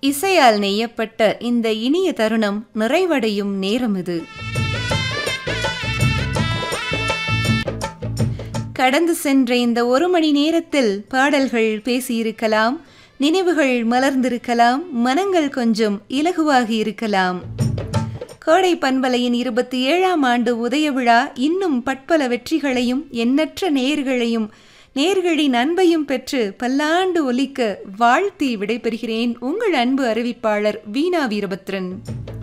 இசையால் நெய்யப்பட்ட இந்த இனிய தருணம் நிறைவடையும் நேரம் இது கடந்து சென்ற இந்த ஒரு மணி நேரத்தில் பாடல்கள் பேசியிருக்கலாம் நினைவுகள் மலர்ந்திருக்கலாம் மனங்கள் கொஞ்சம் இலகுவாகி இருக்கலாம் கோடை பண்பலையின் இருபத்தி ஏழாம் ஆண்டு உதய விழா இன்னும் பட்பல வெற்றிகளையும் எண்ணற்ற நேர்களையும் நேர்களின் அன்பையும் பெற்று பல்லாண்டு ஒலிக்க வாழ்த்தி விடைபெறுகிறேன் உங்கள் அன்பு அறிவிப்பாளர் வீணா வீரபத்ரன்